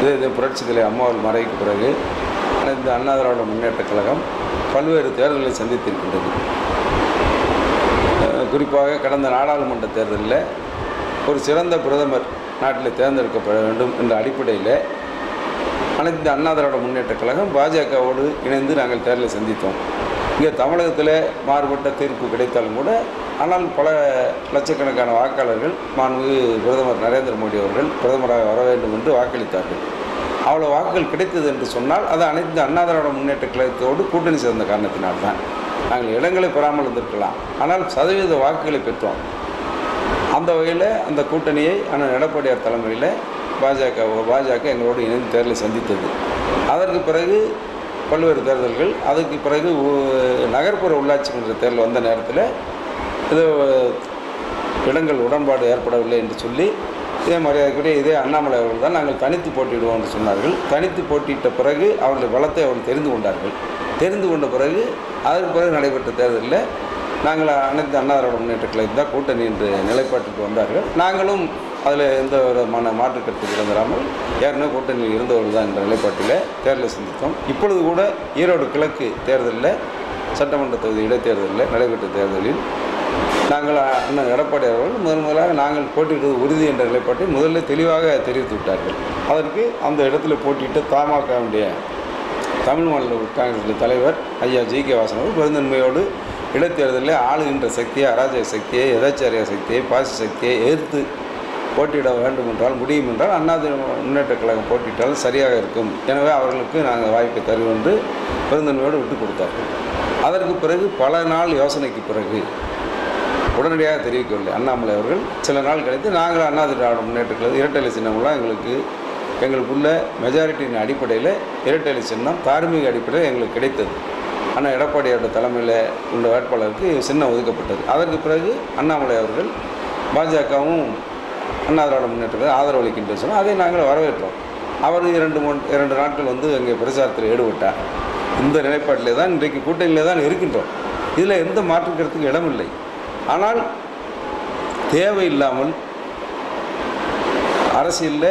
இதே இது புரட்சி தலைவர் அம்மாவல் மறைவுக்கு பிறகு இந்த அண்ணா திராவிட முன்னேற்றக் கழகம் பல்வேறு தேர்தல்களை சந்தித்திருக்கின்றது அஹ் குறிப்பாக கடந்த நாடாளுமன்ற தேர்தலில் ஒரு சிறந்த பிரதமர் நாட்டில் தேர்ந்தெடுக்கப்பட வேண்டும் என்ற அடிப்படையில் அனைத்து அண்ணா திராவிட முன்னேற்றக் கழகம் பாஜகவோடு இணைந்து நாங்கள் தேர்தலை சந்தித்தோம் இங்கே தமிழகத்தில் மாறுபட்ட தீர்ப்பு கிடைத்தாலும் கூட ஆனால் பல லட்சக்கணக்கான வாக்காளர்கள் மாண்புமிகு பிரதமர் நரேந்திர மோடி அவர்கள் பிரதமராக வர வேண்டும் என்று வாக்களித்தார்கள் அவ்வளோ வாக்குகள் கிடைத்தது என்று சொன்னால் அது அனைத்து அண்ணா திராவிட முன்னேற்ற கழகத்தோடு கூட்டணி சேர்ந்த காரணத்தினால்தான் நாங்கள் இடங்களை பெறாமல் இருந்திருக்கலாம் ஆனால் சதவீத வாக்குகளை பெற்றோம் அந்த வகையில் அந்த கூட்டணியை அண்ணன் எடப்பாடியார் தலைமையில் பாஜக பாஜக எங்களோடு இணைந்து தேர்தலை சந்தித்தது அதற்கு பிறகு பல்வேறு தேர்தல்கள் அதுக்கு பிறகு ஊ- நகர்ப்புற உள்ளாட்சி மன்ற தேர்தல் வந்த நேரத்தில் இது இடங்கள் உடன்பாடு ஏற்படவில்லை என்று சொல்லி இதே மரியாதைக்குரிய இதே அண்ணாமலை அவர்கள் தான் நாங்கள் தனித்து போட்டியிடுவோம் என்று சொன்னார்கள் தனித்து போட்டியிட்ட பிறகு அவருடைய பலத்தை அவர்கள் தெரிந்து கொண்டார்கள் தெரிந்து கொண்ட பிறகு அதற்கு பிறகு நடைபெற்ற தேர்தலில் நாங்கள் அனைத்து அண்ணா திராவிட முன்னேற்ற கழகம் தான் கூட்டணி என்று நிலைப்பாட்டுக்கு வந்தார்கள் நாங்களும் அதில் எந்த விதமான மாற்று கருத்துக்கு இழந்துடாமல் ஏற்கனவே கூட்டணியில் இருந்தவர்கள் தான் என்ற நிலைப்பாட்டில் தேர்தலை சந்தித்தோம் இப்பொழுது கூட ஈரோடு கிழக்கு தேர்தலில் சட்டமன்ற தொகுதி இடைத்தேர்தலில் நடைபெற்ற தேர்தலில் நாங்கள் அண்ணன் எடப்பாடி அவர்கள் முதன் முதலாக நாங்கள் போட்டியிடுவது உறுதி என்ற நிலைப்பாட்டை முதல்ல தெளிவாக தெரிவித்து விட்டார்கள் அதற்கு அந்த இடத்துல போட்டியிட்ட தமாகவுடைய தமிழ் மாநில காங்கிரஸ் தலைவர் ஐயா ஜி கே வாசன் அவர்கள் பெருந்தன்மையோடு இடைத்தேர்தலில் ஆளுகின்ற சக்தியை அராஜக சக்தியை எதாச்சாரிய சக்தியை பாசி சக்தியை எதிர்த்து போட்டியிட வேண்டும் என்றால் முடியும் என்றால் அண்ணா திராவிட முன்னேற்ற கழகம் போட்டியிட்டால் சரியாக இருக்கும் எனவே அவர்களுக்கு நாங்கள் வாய்ப்பை தருவோம் என்று பெருந்தன்மையோடு விட்டு கொடுத்தார்கள் அதற்கு பிறகு பல நாள் யோசனைக்கு பிறகு உடனடியாக தெரிவிக்கவில்லை அண்ணாமலை அவர்கள் சில நாள் கழித்து நாங்கள் அண்ணா திராவிட முன்னேற்ற கழகம் இரட்டை சின்னம்லாம் எங்களுக்கு எங்களுக்குள்ள மெஜாரிட்டியின் அடிப்படையில் இரட்டை சின்னம் தார்மீக அடிப்படையில் எங்களுக்கு கிடைத்தது ஆனால் எடப்பாடியோட தலைமையில் உள்ள வேட்பாளருக்கு சின்னம் ஒதுக்கப்பட்டது அதற்கு பிறகு அண்ணாமலை அவர்கள் பாஜகவும் அண்ணா திராவிட முன்னேற்ற கழகம் ஆதரவு அளிக்கின்ற சொன்னால் அதை நாங்கள் வரவேற்றோம் அவர் இரண்டு மூணு இரண்டு நாட்கள் வந்து அங்கே பிரச்சாரத்தில் ஈடுபட்டார் இந்த நிலைப்பாட்டிலே தான் இன்றைக்கு கூட்டணியிலே தான் இருக்கின்றோம் இதில் எந்த மாற்று கருத்துக்கு இடமில்லை ஆனால் தேவையில்லாமல் அரசியலில்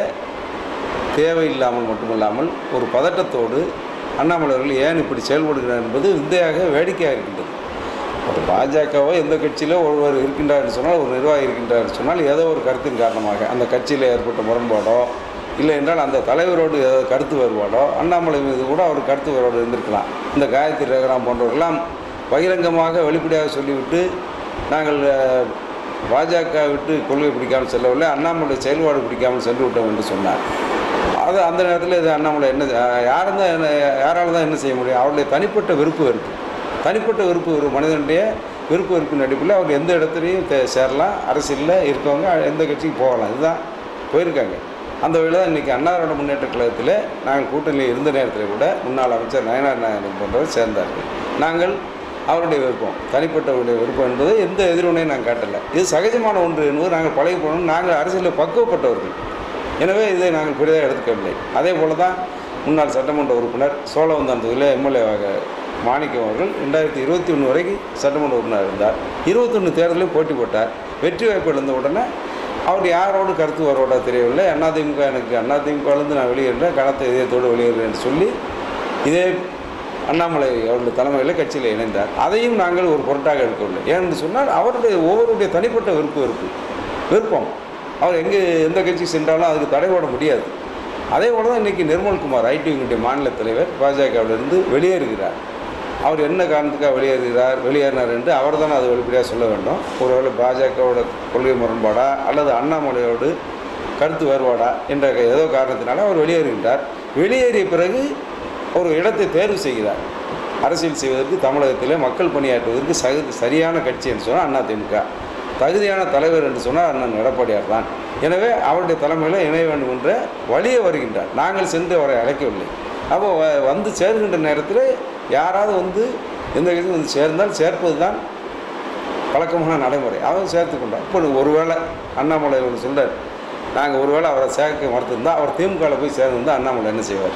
தேவையில்லாமல் மட்டுமல்லாமல் ஒரு பதட்டத்தோடு அண்ணாமலை அவர்கள் ஏன் இப்படி செயல்படுகிறார் என்பது விந்தையாக வேடிக்கையாக இருக்கின்றது ஒரு பாஜகவோ எந்த கட்சியிலோ ஒருவர் இருக்கின்றார் என்று சொன்னால் ஒரு நிர்வாகி இருக்கின்றார் என்று சொன்னால் ஏதோ ஒரு கருத்தின் காரணமாக அந்த கட்சியில் ஏற்பட்ட முரண்பாடோ இல்லை என்றால் அந்த தலைவரோடு ஏதாவது கருத்து வேறுபாடோ அண்ணாமலை மீது கூட அவர் கருத்து வேறுபாடு இருந்திருக்கலாம் இந்த காயத்ரி ரகுராம் போன்றவர்கள்லாம் பகிரங்கமாக வெளிப்படையாக சொல்லிவிட்டு நாங்கள் அஹ், பாஜக விட்டு கொள்கை பிடிக்காமல் செல்லவில்லை அண்ணாமலை செயல்பாடு பிடிக்காமல் சென்று விட்டோம் என்று சொன்னார் அது அந்த நேரத்தில் இது அண்ணாமலை என்ன யாரும் தான் என்ன யாரால் தான் என்ன செய்ய முடியும் அவருடைய தனிப்பட்ட விருப்பு வெறுப்பு தனிப்பட்ட விருப்பு ஒரு மனிதனுடைய விருப்பு வெறுப்பின் அடிப்படையில் அவங்க எந்த இடத்துலையும் தே- சேரலாம் அரசியலில் இருக்கவங்க எந்த கட்சிக்கு போகலாம் இதுதான் போயிருக்காங்க அந்த வகையில் தான் இன்றைக்கி அண்ணாதிராவிட முன்னேற்ற கழகத்தில் நாங்கள் கூட்டணியில் இருந்த நேரத்தில் கூட முன்னாள் அமைச்சர் நயனார் நாயகன் போன்றவர் சேர்ந்தார்கள் நாங்கள் அவருடைய விருப்பம் தனிப்பட்டவருடைய விருப்பம் என்பது எந்த எதிர்வினையும் நாங்கள் காட்டலை இது சகஜமான ஒன்று என்பது நாங்கள் பழகி போனோம் நாங்கள் அரசியலில் பக்குவப்பட்டவர்கள் எனவே இதை நாங்கள் பெரிதாக எடுத்துக்கவில்லை அதே போல தான் முன்னாள் சட்டமன்ற உறுப்பினர் சோழவந்தான் தொகுதியில் எம்எல்ஏவாக மாணிக்கம் அவர்கள் ரெண்டாயிரத்தி இருபத்தி ஒன்று வரைக்கும் சட்டமன்ற உறுப்பினர் இருந்தார் இருபத்தொன்று தேர்தலில் போட்டி போட்டார் வெற்றி வாய்ப்பு இழந்த உடனே அவர் யாரோடு கருத்து வரோட தெரியவில்லை அதிமுக எனக்கு அதிமுகலேருந்து நான் வெளியேறேன் கணத்தை இதயத்தோடு வெளியேறேன்னு சொல்லி இதே அண்ணாமலை அவருடைய தலைமையில் கட்சியில் இணைந்தார் அதையும் நாங்கள் ஒரு பொருட்டாக எடுக்கவில்லை ஏனென்று சொன்னால் அவருடைய ஒவ்வொருடைய தனிப்பட்ட விருப்பு வெறுப்பு விருப்பம் அவர் எங்கே எந்த கட்சி சென்றாலும் அதுக்கு தடை போட முடியாது அதே போல தான் இன்றைக்கி நிர்மல்குமார் ஐடிவியினுடைய மாநில தலைவர் பாஜகவிலிருந்து வெளியேறுகிறார் அவர் என்ன காரணத்துக்காக வெளியேறுகிறார் வெளியேறினார் என்று அவர் தான் அது வெளிப்படையாக சொல்ல வேண்டும் ஒருவேளை பாஜகவோட கொள்கை முரண்பாடா அல்லது அண்ணாமலையோடு கருத்து வேறுபாடா என்ற ஏதோ காரணத்தினால அவர் வெளியேறுகின்றார் வெளியேறிய பிறகு ஒரு இடத்தை தேர்வு செய்கிறார் அரசியல் செய்வதற்கு தமிழகத்திலே மக்கள் பணியாற்றுவதற்கு சக சரியான கட்சி என்று சொன்னால் அதிமுக தகுதியான தலைவர் என்று சொன்னால் அண்ணன் எடப்பாடியார் தான் எனவே அவருடைய தலைமையில் இணைய வேண்டும் என்ற வழியே வருகின்றார் நாங்கள் சென்று அவரை அழைக்கவில்லை அப்போ வ- வந்து சேர்கின்ற நேரத்தில் யாராவது வந்து எந்த கட்சியும் வந்து சேர்ந்தால் சேர்ப்பது தான் வழக்கமான நடைமுறை அவன் சேர்த்து கொண்டார் இப்போ ஒருவேளை அண்ணாமலை ஒன்று சொல்றார் நாங்கள் ஒருவேளை அவரை சேர்க்க மறுத்திருந்தால் அவர் திமுகவில் போய் சேர்ந்திருந்தால் அண்ணாமலை என்ன செய்வார்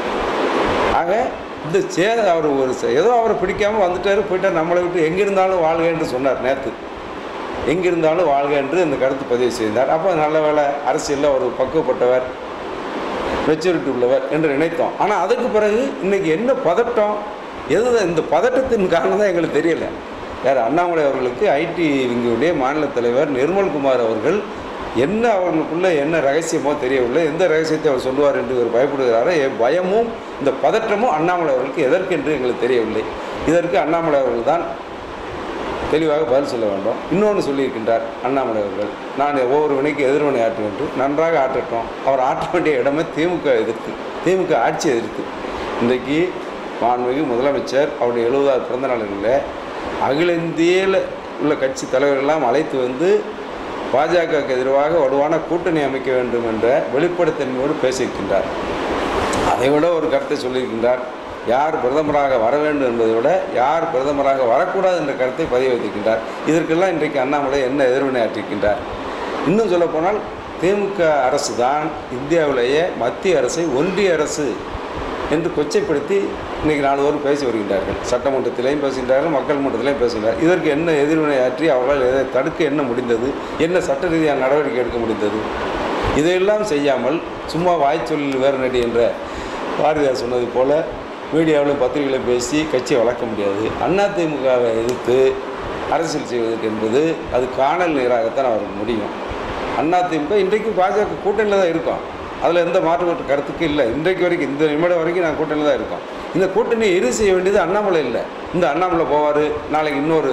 ஆக இந்த சே அவர் ஒரு ச- ஏதோ அவரை பிடிக்காமல் வந்துட்டாரு போயிட்டார் நம்மளை விட்டு எங்கே இருந்தாலும் வாழ்க என்று சொன்னார் நேற்று எங்கே இருந்தாலும் வாழ்க என்று இந்த கருத்து பதிவு செய்தார் அப்போ நல்ல வேளை அரசியலில் ஒரு பக்குவப்பட்டவர் மெச்சூரிட்டி உள்ளவர் என்று நினைத்தோம் ஆனால் அதுக்கு பிறகு இன்னைக்கு என்ன பதட்டம் எது இந்த பதட்டத்தின் காரணம் தான் எங்களுக்கு தெரியல யார் அண்ணாமலை அவர்களுக்கு ஐடி விங்குடைய மாநில தலைவர் நிர்மல்குமார் அவர்கள் என்ன அவர்களுக்குள்ள என்ன ரகசியமோ தெரியவில்லை எந்த ரகசியத்தை அவர் சொல்லுவார் என்று இவர் பயப்படுகிறாரோ எ- பயமும் இந்த பதற்றமும் அண்ணாமலை அவர்களுக்கு எதற்கென்று எங்களுக்கு தெரியவில்லை இதற்கு அண்ணாமலை அவர்கள் தான் தெளிவாக பதில் சொல்ல வேண்டும் இன்னொன்று சொல்லியிருக்கின்றார் அண்ணாமலை அவர்கள் நான் ஒவ்வொரு வினைக்கு எதிர்வினை ஆற்ற வேண்டும் நன்றாக ஆற்றட்டும் அவர் ஆற்ற வேண்டிய இடமே திமுக எதிர்த்து திமுக ஆட்சி எதிர்த்து இன்றைக்கு மாண்புமிகு முதலமைச்சர் அவருடைய எழுபதாவது பிறந்த நாளில் அகில இந்தியில் உள்ள கட்சி தலைவர்களெல்லாம் அழைத்து வந்து பாஜகவுக்கு எதிராக வலுவான கூட்டணி அமைக்க வேண்டும் என்ற வெளிப்படைத்தன்மையோடு பேசியிருக்கின்றார் அதை விட ஒரு கருத்தை சொல்லியிருக்கின்றார் யார் பிரதமராக வர வேண்டும் என்பதை விட யார் பிரதமராக வரக்கூடாது என்ற கருத்தை பதிவு வைத்திருக்கின்றார் இதற்கெல்லாம் இன்றைக்கு அண்ணாமலை என்ன எதிர்வினை ஆற்றிருக்கின்றார் இன்னும் சொல்லப்போனால் திமுக அரசு தான் இந்தியாவிலேயே மத்திய அரசை ஒன்றிய அரசு என்று கொச்சைப்படுத்தி இன்றைக்கி நாலு பேரும் பேசி வருகின்றார்கள் சட்டமன்றத்திலையும் பேசுகின்றார்கள் மக்கள் மன்றத்திலையும் பேசுகின்றார் இதற்கு என்ன எதிர்வினை ஆற்றி அவர்களால் எதை தடுக்க என்ன முடிந்தது என்ன சட்ட ரீதியான நடவடிக்கை எடுக்க முடிந்தது இதையெல்லாம் செய்யாமல் சும்மா வாய்ச்சொல்லில் வேறு நடி என்ற பாரதியார் சொன்னது போல மீடியாவிலும் பத்திரிகையிலும் பேசி கட்சியை வளர்க்க முடியாது அதிமுகவை எதிர்த்து அரசியல் செய்வதற்கு என்பது அது காணல் நீராகத்தான் அவருக்கு முடியும் அதிமுக இன்றைக்கு பாஜக கூட்டணியில் தான் இருக்கும் அதில் எந்த மாற்று கருத்துக்கு இல்லை இன்றைக்கு வரைக்கும் இந்த நிமிடம் வரைக்கும் நான் கூட்டணியில் தான் இருக்கோம் இந்த கூட்டணியை இறுதி செய்ய வேண்டியது அண்ணாமலை இல்லை இந்த அண்ணாமலை போவார் நாளைக்கு இன்னொரு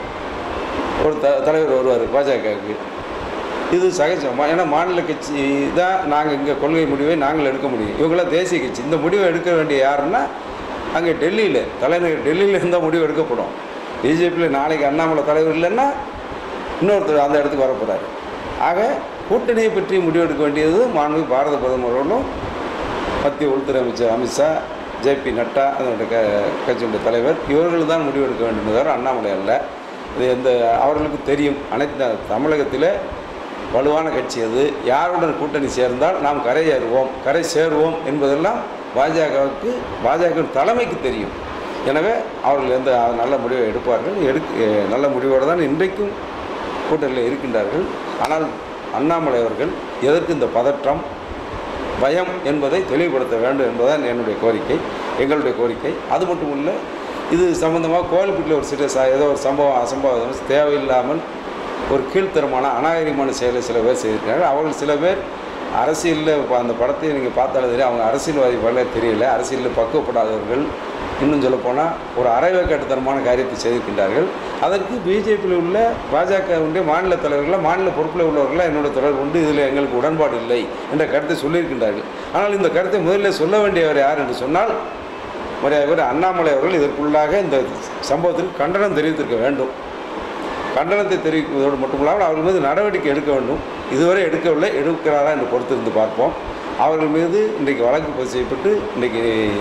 ஒரு த தலைவர் வருவார் பாஜகவுக்கு இது சகஜமா ஏன்னா மாநில கட்சி தான் நாங்கள் இங்கே கொள்கை முடிவை நாங்கள் எடுக்க முடியும் இவங்களாம் தேசிய கட்சி இந்த முடிவை எடுக்க வேண்டிய யாருன்னா அங்கே டெல்லியில் தலைநகர் டெல்லியில் இருந்தால் முடிவு எடுக்கப்படும் பிஜேபியில் நாளைக்கு அண்ணாமலை தலைவர் இல்லைன்னா இன்னொருத்தர் அந்த இடத்துக்கு வரப்போகிறாரு ஆக கூட்டணியை பற்றி முடிவெடுக்க வேண்டியது மாண்பு பாரத பிரதமர்களும் மத்திய உள்துறை அமைச்சர் அமித்ஷா ஜேபி நட்டா அதனுடைய க கட்சியுடைய தலைவர் இவர்கள் தான் முடிவெடுக்க வேண்டும் தவிர அண்ணாமலை அல்ல இது எந்த அவர்களுக்கு தெரியும் அனைத்து தமிழகத்தில் வலுவான கட்சி அது யாருடன் கூட்டணி சேர்ந்தால் நாம் கரையேறுவோம் கரை சேருவோம் என்பதெல்லாம் பாஜகவுக்கு பாஜக தலைமைக்கு தெரியும் எனவே அவர்கள் எந்த நல்ல முடிவை எடுப்பார்கள் எடுக்க நல்ல முடிவோடு தான் இன்றைக்கும் கூட்டணியில் இருக்கின்றார்கள் ஆனால் அண்ணாமலை அவர்கள் எதற்கு இந்த பதற்றம் பயம் என்பதை தெளிவுபடுத்த வேண்டும் என்பதுதான் என்னுடைய கோரிக்கை எங்களுடைய கோரிக்கை அது மட்டும் இல்லை இது சம்பந்தமாக கோயில்பட்டியில் ஒரு சிறு ச- ஏதோ ஒரு சம்பவம் அசம்பவம் தேவையில்லாமல் ஒரு கீழ்த்தரமான அநாகரிகமான செயலை சில பேர் செய்திருக்காங்க அவர்கள் சில பேர் அரசியலில் இப்போ அந்த படத்தை நீங்கள் பார்த்தாலும் தெரியும் அவங்க அரசியல்வாதி போல தெரியல அரசியலில் பக்குவப்படாதவர்கள் இன்னும் சொல்லப்போனால் ஒரு அரைவேக்காட்டுத்தனமான காரியத்தை செய்திருக்கின்றார்கள் அதற்கு பிஜேபியில் உள்ள பாஜகவுடைய மாநில தலைவர்கள் மாநில பொறுப்பில் உள்ளவர்கள் என்னோட தொடர்பு உண்டு இதில் எங்களுக்கு உடன்பாடு இல்லை என்ற கருத்தை சொல்லியிருக்கின்றார்கள் ஆனால் இந்த கருத்தை முதலில் சொல்ல வேண்டியவர் யார் என்று சொன்னால் மரியாதை அண்ணாமலை அவர்கள் இதற்குள்ளாக இந்த சம்பவத்திற்கு கண்டனம் தெரிவித்திருக்க வேண்டும் கண்டனத்தை தெரிவிப்பதோடு மட்டுமில்லாமல் அவர்கள் மீது நடவடிக்கை எடுக்க வேண்டும் இதுவரை எடுக்கவில்லை எடுக்கிறாரா என்று பொறுத்திருந்து பார்ப்போம் அவர்கள் மீது இன்றைக்கு வழக்கு பதிவு செய்யப்பட்டு இன்றைக்கு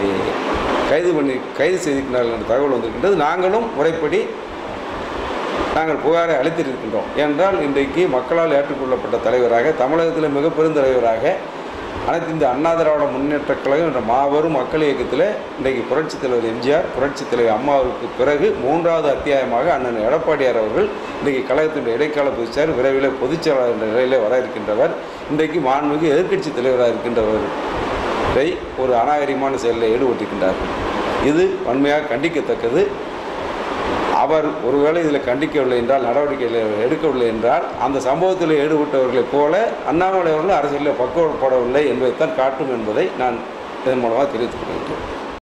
கைது பண்ணி கைது செய்திருக்கிறார்கள் என்ற தகவல் வந்திருக்கின்றது நாங்களும் முறைப்படி நாங்கள் புகாரை அளித்திருக்கின்றோம் ஏனென்றால் இன்றைக்கு மக்களால் ஏற்றுக்கொள்ளப்பட்ட தலைவராக தமிழகத்தில் மிக பெருந்தலைவராக அனைத்து இந்த அண்ணா திராவிட முன்னேற்றக் கழகம் என்ற மாபெரும் மக்கள் இயக்கத்தில் இன்றைக்கு புரட்சித் தலைவர் எம்ஜிஆர் புரட்சித் தலைவர் அம்மாவுக்கு பிறகு மூன்றாவது அத்தியாயமாக அண்ணன் எடப்பாடியார் அவர்கள் இன்றைக்கு கழகத்தினுடைய இடைக்கால பொதுச்செயலர் விரைவில் பொதுச்செயலாளர் என்ற நிலையிலே வர இருக்கின்றவர் இன்றைக்கு மாண்புமிகு எதிர்க்கட்சி தலைவராக இருக்கின்றவரை ஒரு அநாகரிகமான செயலில் ஈடுபட்டிருக்கின்றார்கள் இது வன்மையாக கண்டிக்கத்தக்கது அவர் ஒருவேளை இதில் கண்டிக்கவில்லை என்றால் நடவடிக்கை எடுக்கவில்லை என்றால் அந்த சம்பவத்தில் ஈடுபட்டவர்களைப் போல அண்ணாமலை அவர்கள் அரசியலில் பக்குவப்படவில்லை என்பதைத்தான் காட்டும் என்பதை நான் இதன் மூலமாக தெரிவித்துக் கொள்கிறேன்